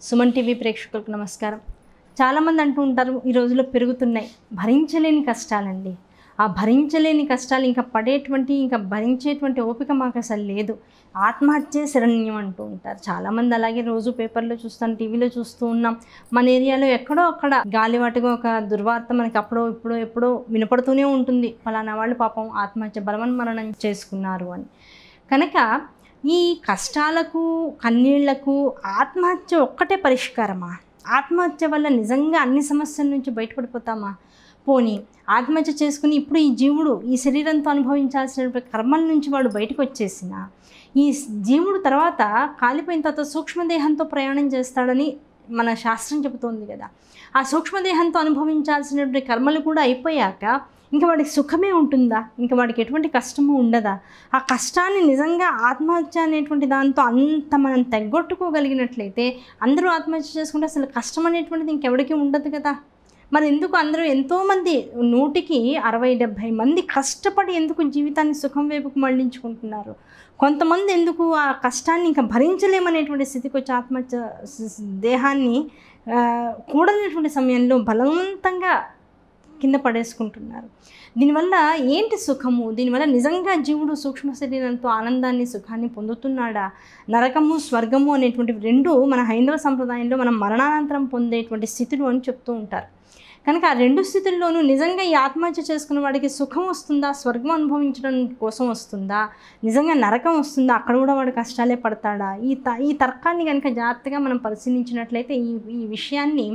Suman TV ప్రేక్షకులకు నమస్కారం చాలామంది అంటూ ఉంటారు ఈ రోజుల్లో పెరుగుతున్నాయి భరించలేని కష్టాలండి ఆ భరించలేని కష్టాలు ఇంకా పడేటువంటి ఇంకా భరించేటువంటి ఓపిక మాకు అసలు లేదు ఆత్మహత్య శరణ్యం అంటూ ఉంటారు చాలామంది అలాగే రోజు పేపర్లో చూస్తాం టీవీలో చూస్తూ ఉన్నాం మన ఏరియాలో ఎక్కడో అక్కడ గాలివాటిగా ఒక దుర్వార్త మనకి అప్పుడో ఇప్పుడో ఎప్పుడో వినపడుతూనే ఉంటుంది ఫలానా వాళ్ళు పాపం ఆత్మహత్య బలవన్మరణం చేసుకున్నారు అని కనుక ఈ కష్టాలకు కన్నీళ్లకు ఆత్మహత్య ఒక్కటే పరిష్కారమా ఆత్మహత్య వల్ల నిజంగా అన్ని సమస్యల నుంచి బయటపడిపోతామా పోనీ ఆత్మహత్య చేసుకుని ఇప్పుడు ఈ జీవుడు ఈ శరీరంతో అనుభవించాల్సినటువంటి కర్మల నుంచి వాడు బయటకు వచ్చేసిన ఈ జీవుడు తర్వాత కాలిపోయిన తర్వాత సూక్ష్మదేహంతో ప్రయాణం చేస్తాడని మన శాస్త్రం చెబుతోంది కదా ఆ సూక్ష్మదేహంతో అనుభవించాల్సినటువంటి కర్మలు కూడా అయిపోయాక ఇంకా వాడికి సుఖమే ఉంటుందా ఇంకా వాడికి ఎటువంటి కష్టము ఉండదా ఆ కష్టాన్ని నిజంగా ఆత్మహత్య అనేటువంటి దాంతో అంత మనం తెగ్గొట్టుకోగలిగినట్లయితే అందరూ ఆత్మహత్య చేసుకుంటే అసలు కష్టం అనేటువంటిది ఇంకెవరికి ఉండదు కదా మరి ఎందుకు అందరూ ఎంతోమంది నూటికి అరవై డెబ్భై మంది కష్టపడి ఎందుకు జీవితాన్ని సుఖం వైపుకు మళ్ళించుకుంటున్నారు కొంతమంది ఎందుకు ఆ కష్టాన్ని ఇంకా భరించలేమనేటువంటి స్థితికి వచ్చి ఆత్మహత్య స- స- దేహాన్ని ఆ, కూడనటువంటి సమయంలో బలవంతంగా కింద పడేసుకుంటున్నారు దీనివల్ల ఏంటి సుఖము దీనివల్ల నిజంగా జీవుడు సూక్ష్మ శరీరంతో ఆనందాన్ని సుఖాన్ని పొందుతున్నాడా నరకము స్వర్గము అనేటువంటి రెండు మన హైందవ సంప్రదాయంలో మనం మరణానంతరం పొందేటువంటి స్థితులు అని చెప్తూ ఉంటారు కనుక ఆ రెండు స్థితుల్లోనూ నిజంగా ఈ ఆత్మహత్య చేసుకున్న వాడికి సుఖం వస్తుందా స్వర్గం అనుభవించడం కోసం వస్తుందా నిజంగా నరకం వస్తుందా అక్కడ కూడా వాడు కష్టాలే పడతాడా ఈ త ఈ తర్కాన్ని కనుక జాగ్రత్తగా మనం పరిశీలించినట్లయితే ఈ ఈ విషయాన్ని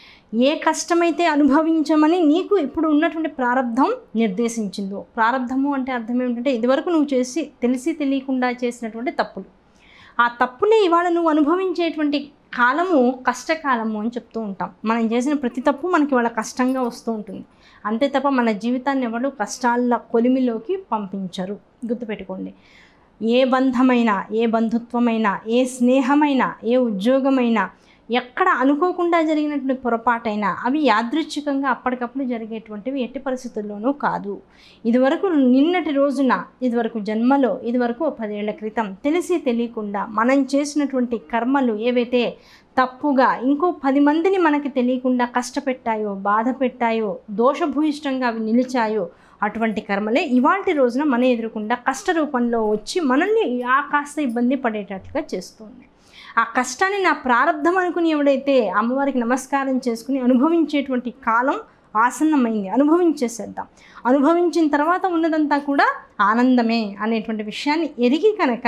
ఏ కష్టమైతే అనుభవించమని నీకు ఇప్పుడు ఉన్నటువంటి ప్రారంధం నిర్దేశించిందో ప్రారంధము అంటే అర్థం ఏమిటంటే ఇదివరకు నువ్వు చేసి తెలిసి తెలియకుండా చేసినటువంటి తప్పులు ఆ తప్పులే ఇవాళ నువ్వు అనుభవించేటువంటి కాలము కష్టకాలము అని చెప్తూ ఉంటాం మనం చేసిన ప్రతి తప్పు మనకి వాళ్ళ కష్టంగా వస్తూ ఉంటుంది అంతే తప్ప మన జీవితాన్ని ఎవరు కష్టాల కొలిమిలోకి పంపించరు గుర్తుపెట్టుకోండి ఏ బంధమైనా ఏ బంధుత్వమైనా ఏ స్నేహమైనా ఏ ఉద్యోగమైనా ఎక్కడ అనుకోకుండా జరిగినటువంటి పొరపాటైనా అవి యాదృచ్ఛికంగా అప్పటికప్పుడు జరిగేటువంటివి ఎట్టి పరిస్థితుల్లోనూ కాదు ఇదివరకు నిన్నటి రోజున ఇదివరకు జన్మలో ఇదివరకు ఓ పదేళ్ల క్రితం తెలిసి తెలియకుండా మనం చేసినటువంటి కర్మలు ఏవైతే తప్పుగా ఇంకో పది మందిని మనకి తెలియకుండా కష్టపెట్టాయో బాధ పెట్టాయో దోషభూయిష్టంగా అవి నిలిచాయో అటువంటి కర్మలే ఇవాటి రోజున మన ఎదురుకుండా కష్ట రూపంలో వచ్చి మనల్ని ఆ కాస్త ఇబ్బంది పడేటట్లుగా చేస్తుంది ఆ కష్టాన్ని నా ప్రారంధం అనుకుని ఎవడైతే అమ్మవారికి నమస్కారం చేసుకుని అనుభవించేటువంటి కాలం ఆసన్నమైంది అనుభవించేసేద్దాం అనుభవించిన తర్వాత ఉన్నదంతా కూడా ఆనందమే అనేటువంటి విషయాన్ని ఎరిగి కనుక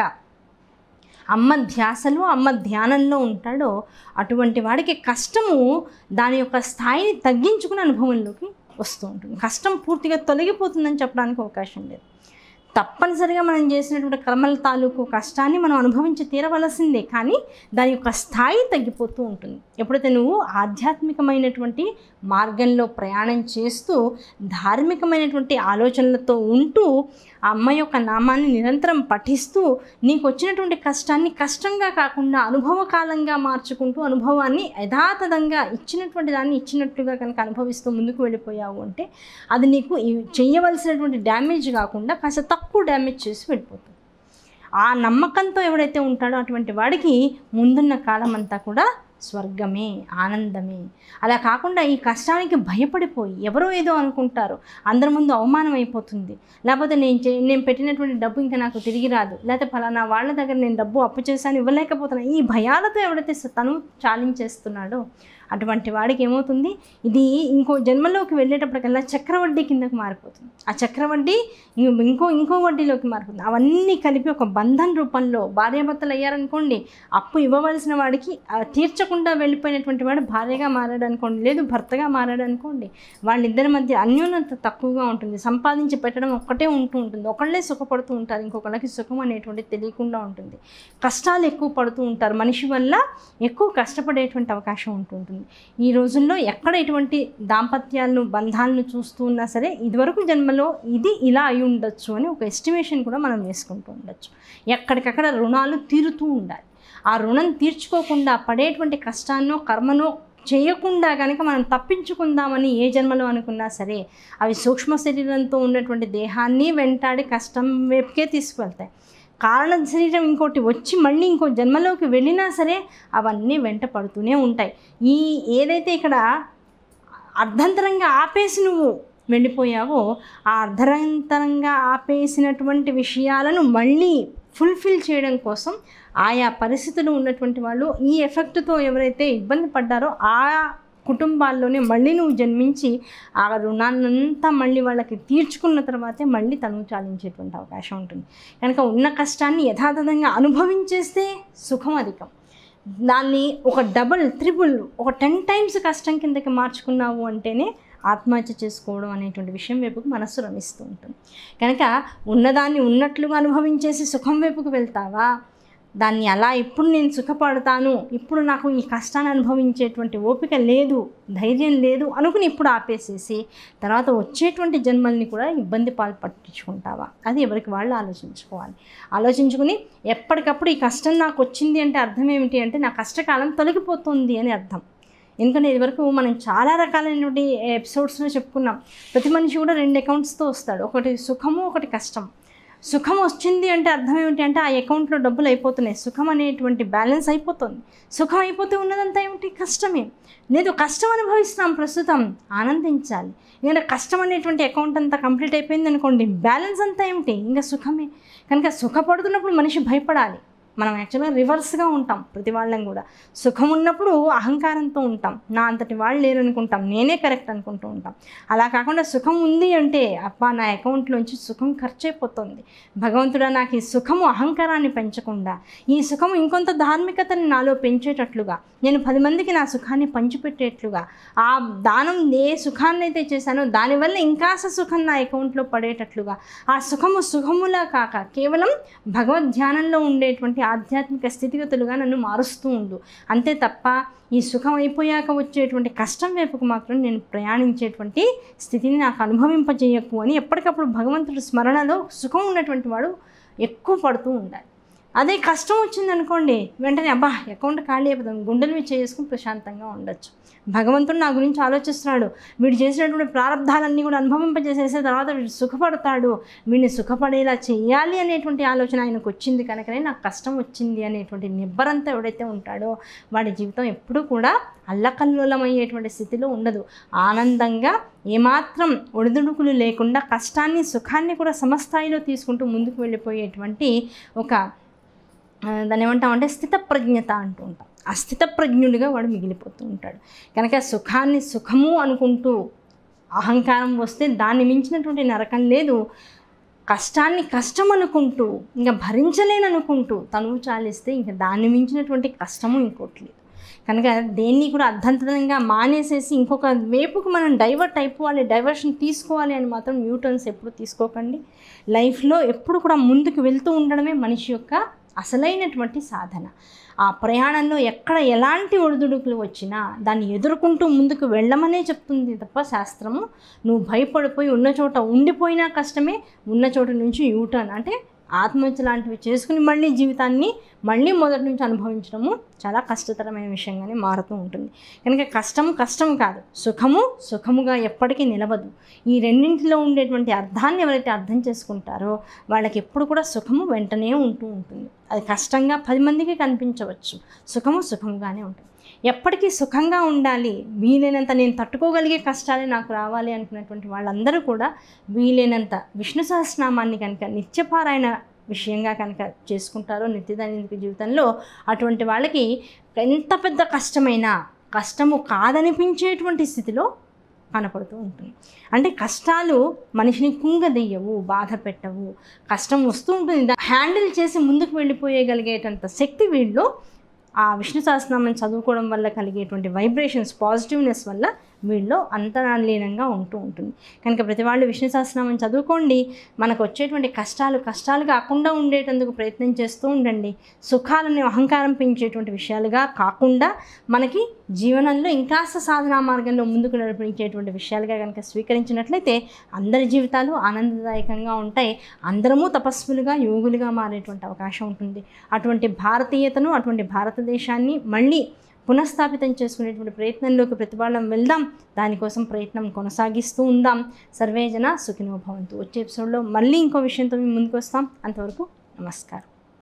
అమ్మ ధ్యాసలో అమ్మ ధ్యానంలో ఉంటాడో అటువంటి వాడికి కష్టము దాని యొక్క స్థాయిని తగ్గించుకుని అనుభవంలోకి వస్తూ ఉంటుంది కష్టం పూర్తిగా తొలగిపోతుందని చెప్పడానికి అవకాశం లేదు తప్పనిసరిగా మనం చేసినటువంటి కర్మల తాలూకు కష్టాన్ని మనం అనుభవించి తీరవలసిందే కానీ దాని యొక్క స్థాయి తగ్గిపోతూ ఉంటుంది ఎప్పుడైతే నువ్వు ఆధ్యాత్మికమైనటువంటి మార్గంలో ప్రయాణం చేస్తూ ధార్మికమైనటువంటి ఆలోచనలతో ఉంటూ ఆ అమ్మ యొక్క నామాన్ని నిరంతరం పఠిస్తూ నీకు వచ్చినటువంటి కష్టాన్ని కష్టంగా కాకుండా అనుభవకాలంగా మార్చుకుంటూ అనుభవాన్ని యథాతథంగా ఇచ్చినటువంటి దాన్ని ఇచ్చినట్లుగా కనుక అనుభవిస్తూ ముందుకు వెళ్ళిపోయావు అంటే అది నీకు ఈ చేయవలసినటువంటి డ్యామేజ్ కాకుండా కాస్త తక్కువ డ్యామేజ్ చేసి వెళ్ళిపోతుంది ఆ నమ్మకంతో ఎవడైతే ఉంటాడో అటువంటి వాడికి ముందున్న కాలం అంతా కూడా స్వర్గమే ఆనందమే అలా కాకుండా ఈ కష్టానికి భయపడిపోయి ఎవరో ఏదో అనుకుంటారు అందరి ముందు అవమానం అయిపోతుంది లేకపోతే నేను చే నేను పెట్టినటువంటి డబ్బు ఇంకా నాకు తిరిగి రాదు లేకపోతే ఫలానా వాళ్ళ దగ్గర నేను డబ్బు అప్పు చేశాను ఇవ్వలేకపోతున్నాను ఈ భయాలతో ఎవడైతే స- తను చాలించేస్తున్నాడో అటువంటి వాడికి ఏమవుతుంది ఇది ఇంకో జన్మలోకి వెళ్ళేటప్పటికల్లా చక్రవడ్డీ కిందకు మారిపోతుంది ఆ చక్రవడ్డీ ఇం- ఇంకో ఇంకో వడ్డీలోకి మారిపోతుంది అవన్నీ కలిపి ఒక బంధన్ రూపంలో భార్యాభర్తలు అయ్యారనుకోండి అప్పు ఇవ్వవలసిన వాడికి ఆ, తీర్చకుండా వెళ్ళిపోయినటువంటి వాడు భార్యగా మారాడు అనుకోండి లేదు భర్తగా మారాడు అనుకోండి వాళ్ళిద్దరి మధ్య అన్యోన్యత తక్కువగా ఉంటుంది సంపాదించి పెట్టడం ఒక్కటే ఉంటూ ఉంటుంది ఒకళ్ళే సుఖపడుతూ ఉంటారు ఇంకొకళ్ళకి సుఖం అనేటువంటిది తెలియకుండా ఉంటుంది కష్టాలు ఎక్కువ పడుతూ ఉంటారు మనిషి వల్ల ఎక్కువ కష్టపడేటువంటి అవకాశం ఉంటుంటుంది ఈ రోజుల్లో ఎక్కడ ఎటువంటి దాంపత్యాలను బంధాలను చూస్తూ ఉన్నా సరే ఇదివరకు జన్మలో ఇది ఇలా అయి ఉండొచ్చు అని ఒక ఎస్టిమేషన్ కూడా మనం వేసుకుంటూ ఉండొచ్చు ఎక్కడికక్కడ రుణాలు తీరుతూ ఉండాలి ఆ రుణం తీర్చుకోకుండా పడేటువంటి కష్టాన్నో కర్మనో చేయకుండా కనుక మనం తప్పించుకుందామని ఏ జన్మలో అనుకున్నా సరే అవి సూక్ష్మ శరీరంతో ఉన్నటువంటి దేహాన్ని వెంటాడి కష్టం వైపుకే తీసుకువెళ్తాయి కారణ శరీరం ఇంకోటి వచ్చి మళ్ళీ ఇంకో జన్మలోకి వెళ్ళినా సరే అవన్నీ వెంట పడుతూనే ఉంటాయి ఈ ఏదైతే ఇక్కడ అర్ధంతరంగా ఆపేసి నువ్వు వెళ్ళిపోయావో ఆ అర్ధంతరంగా ఆపేసినటువంటి విషయాలను మళ్ళీ ఫుల్ఫిల్ చేయడం కోసం ఆయా పరిస్థితులు ఉన్నటువంటి వాళ్ళు ఈ ఎఫెక్ట్తో ఎవరైతే ఇబ్బంది పడ్డారో ఆ కుటుంబాల్లోనే మళ్ళీ నువ్వు జన్మించి ఆ రుణాన్నంతా మళ్ళీ వాళ్ళకి తీర్చుకున్న తర్వాతే మళ్ళీ తనువు చాలించేటువంటి అవకాశం ఉంటుంది కనుక ఉన్న కష్టాన్ని యథాతథంగా అనుభవించేస్తే సుఖం అధికం దాన్ని ఒక డబుల్ త్రిబుల్ ఒక టెన్ టైమ్స్ కష్టం కిందకి మార్చుకున్నావు అంటేనే ఆత్మహత్య చేసుకోవడం అనేటువంటి విషయం వైపుకు మనస్సు రమిస్తూ ఉంటుంది కనుక ఉన్నదాన్ని ఉన్నట్లుగా అనుభవించేసి సుఖం వైపుకు వెళ్తావా దాన్ని అలా ఇప్పుడు నేను సుఖపడతాను ఇప్పుడు నాకు ఈ కష్టాన్ని అనుభవించేటువంటి ఓపిక లేదు ధైర్యం లేదు అనుకుని ఇప్పుడు ఆపేసేసి తర్వాత వచ్చేటువంటి జన్మల్ని కూడా ఇబ్బంది పాలు పట్టించుకుంటావా అది ఎవరికి వాళ్ళు ఆలోచించుకోవాలి ఆలోచించుకుని ఎప్పటికప్పుడు ఈ కష్టం నాకు వచ్చింది అంటే అర్థం ఏమిటి అంటే నా కష్టకాలం తొలగిపోతుంది అని అర్థం ఎందుకంటే ఇదివరకు మనం చాలా రకాలైనటువంటి ఎపిసోడ్స్లో చెప్పుకున్నాం ప్రతి మనిషి కూడా రెండు అకౌంట్స్తో వస్తాడు ఒకటి సుఖము ఒకటి కష్టం సుఖం వచ్చింది అంటే అర్థం ఏమిటి అంటే ఆ అకౌంట్లో డబ్బులు అయిపోతున్నాయి సుఖం అనేటువంటి బ్యాలెన్స్ అయిపోతుంది సుఖం అయిపోతే ఉన్నదంతా ఏమిటి కష్టమే లేదు కష్టం అనుభవిస్తున్నాం ప్రస్తుతం ఆనందించాలి ఇంకా కష్టం అనేటువంటి అకౌంట్ అంతా కంప్లీట్ అయిపోయింది అనుకోండి బ్యాలెన్స్ అంతా ఏమిటి ఇంకా సుఖమే కనుక సుఖపడుతున్నప్పుడు మనిషి భయపడాలి మనం యాక్చువల్గా రివర్స్గా ఉంటాం ప్రతి వాళ్ళం కూడా సుఖం ఉన్నప్పుడు అహంకారంతో ఉంటాం నా అంతటి వాళ్ళు లేరు అనుకుంటాం నేనే కరెక్ట్ అనుకుంటూ ఉంటాం అలా కాకుండా సుఖం ఉంది అంటే అబ్బా నా అకౌంట్లోంచి సుఖం ఖర్చు అయిపోతుంది భగవంతుడా నాకు ఈ సుఖము అహంకారాన్ని పెంచకుండా ఈ సుఖము ఇంకొంత ధార్మికతని నాలో పెంచేటట్లుగా నేను పది మందికి నా సుఖాన్ని పంచిపెట్టేట్లుగా ఆ దానం ఏ సుఖాన్ని అయితే చేశానో దానివల్ల ఇంకాస సుఖం నా అకౌంట్లో పడేటట్లుగా ఆ సుఖము సుఖములా కాక కేవలం భగవద్ ధ్యానంలో ఉండేటువంటి ఆధ్యాత్మిక స్థితిగతులుగా నన్ను మారుస్తూ ఉండు అంతే తప్ప ఈ సుఖం అయిపోయాక వచ్చేటువంటి కష్టం వైపుకు మాత్రం నేను ప్రయాణించేటువంటి స్థితిని నాకు అనుభవింపజేయకు అని ఎప్పటికప్పుడు భగవంతుడి స్మరణలో సుఖం ఉన్నటువంటి వాడు ఎక్కువ పడుతూ ఉండాలి అదే కష్టం వచ్చిందనుకోండి వెంటనే అబ్బా అకౌంట్ ఖాళీ అయిపోతాం గుండెలు మీద చేసుకుని ప్రశాంతంగా ఉండొచ్చు భగవంతుడు నా గురించి ఆలోచిస్తున్నాడు వీడు చేసినటువంటి ప్రారంధాలన్నీ కూడా అనుభవింపజేసేసే తర్వాత వీడు సుఖపడతాడు వీడిని సుఖపడేలా చేయాలి అనేటువంటి ఆలోచన ఆయనకు వచ్చింది కనుకనే నాకు కష్టం వచ్చింది అనేటువంటి నిబ్బరంతో ఎవడైతే ఉంటాడో వాడి జీవితం ఎప్పుడూ కూడా అల్లకల్లోలమయ్యేటువంటి స్థితిలో ఉండదు ఆనందంగా ఏమాత్రం ఒడిదుడుకులు లేకుండా కష్టాన్ని సుఖాన్ని కూడా సమస్థాయిలో తీసుకుంటూ ముందుకు వెళ్ళిపోయేటువంటి ఒక ఆ, దాన్ని ఏమంటామంటే స్థితప్రజ్ఞత అంటూ ఉంటాం ఆ స్థితప్రజ్ఞుడిగా వాడు మిగిలిపోతూ ఉంటాడు కనుక సుఖాన్ని సుఖము అనుకుంటూ అహంకారం వస్తే దాన్ని మించినటువంటి నరకం లేదు కష్టాన్ని కష్టం అనుకుంటూ ఇంకా భరించలేననుకుంటూ తనువు చాలిస్తే ఇంకా దాన్ని మించినటువంటి కష్టము ఇంకోటి లేదు కనుక దేన్ని కూడా అర్ధంతరంగా మానేసేసి ఇంకొక వైపుకు మనం డైవర్ట్ అయిపోవాలి డైవర్షన్ తీసుకోవాలి అని మాత్రం న్యూటన్స్ ఎప్పుడు తీసుకోకండి లైఫ్లో ఎప్పుడు కూడా ముందుకు వెళ్తూ ఉండడమే మనిషి యొక్క అసలైనటువంటి సాధన ఆ ప్రయాణంలో ఎక్కడ ఎలాంటి ఒడిదుడుకులు వచ్చినా దాన్ని ఎదుర్కొంటూ ముందుకు వెళ్ళమనే చెప్తుంది తప్ప శాస్త్రము నువ్వు భయపడిపోయి ఉన్న చోట ఉండిపోయినా కష్టమే ఉన్న చోట నుంచి యూటర్న్ అంటే ఆత్మహత్య లాంటివి చేసుకుని మళ్ళీ జీవితాన్ని మళ్ళీ మొదటి నుంచి అనుభవించడము చాలా కష్టతరమైన విషయంగానే మారుతూ ఉంటుంది కనుక కష్టం కష్టం కాదు సుఖము సుఖముగా ఎప్పటికీ నిలవదు ఈ రెండింటిలో ఉండేటువంటి అర్థాన్ని ఎవరైతే అర్థం చేసుకుంటారో వాళ్ళకి ఎప్పుడు కూడా సుఖము వెంటనే ఉంటూ ఉంటుంది అది కష్టంగా పది మందికి కనిపించవచ్చు సుఖము సుఖముగానే ఉంటుంది ఎప్పటికీ సుఖంగా ఉండాలి వీలైనంత నేను తట్టుకోగలిగే కష్టాలే నాకు రావాలి అనుకున్నటువంటి వాళ్ళందరూ కూడా వీలైనంత విష్ణు సహస్రనామాన్ని కనుక నిత్యపారాయణ విషయంగా కనుక చేసుకుంటారో నిత్యదైనిక జీవితంలో అటువంటి వాళ్ళకి ఎంత పెద్ద కష్టమైనా కష్టము కాదనిపించేటువంటి స్థితిలో కనపడుతూ ఉంటుంది అంటే కష్టాలు మనిషిని కుంగదెయ్యవు బాధ పెట్టవు కష్టం వస్తూ ఉంటుంది దా- హ్యాండిల్ చేసి ముందుకు వెళ్ళిపోయగలిగేటంత శక్తి వీళ్ళు ఆ విష్ణు సహస్రనామం చదువుకోవడం వల్ల కలిగేటువంటి వైబ్రేషన్స్ పాజిటివ్నెస్ వల్ల వీళ్ళు అంతరాలీనంగా ఉంటూ ఉంటుంది కనుక ప్రతి వాళ్ళు విష్ణు సహస్రనామం చదువుకోండి మనకు వచ్చేటువంటి కష్టాలు కష్టాలు కాకుండా ఉండేటందుకు ప్రయత్నం చేస్తూ ఉండండి సుఖాలను అహంకారం పెంచేటువంటి విషయాలుగా కాకుండా మనకి జీవనంలో ఇంకాస్త సాధనా మార్గంలో ముందుకు నడిపించేటువంటి విషయాలుగా కనుక స్వీకరించినట్లయితే అందరి జీవితాలు ఆనందదాయకంగా ఉంటాయి అందరము తపస్సులుగా యోగులుగా మారేటువంటి అవకాశం ఉంటుంది అటువంటి భారతీయతను అటువంటి భారతదేశాన్ని మళ్ళీ పునఃస్థాపితం చేసుకునేటువంటి ప్రయత్నంలోకి ప్రతిపాదన వెళ్దాం దానికోసం ప్రయత్నం కొనసాగిస్తూ ఉందాం సర్వేజన సుఖినో భవంతు వచ్చే ఎపిసోడ్లో మళ్ళీ ఇంకో విషయంతో మేము ముందుకు వస్తాం అంతవరకు నమస్కారం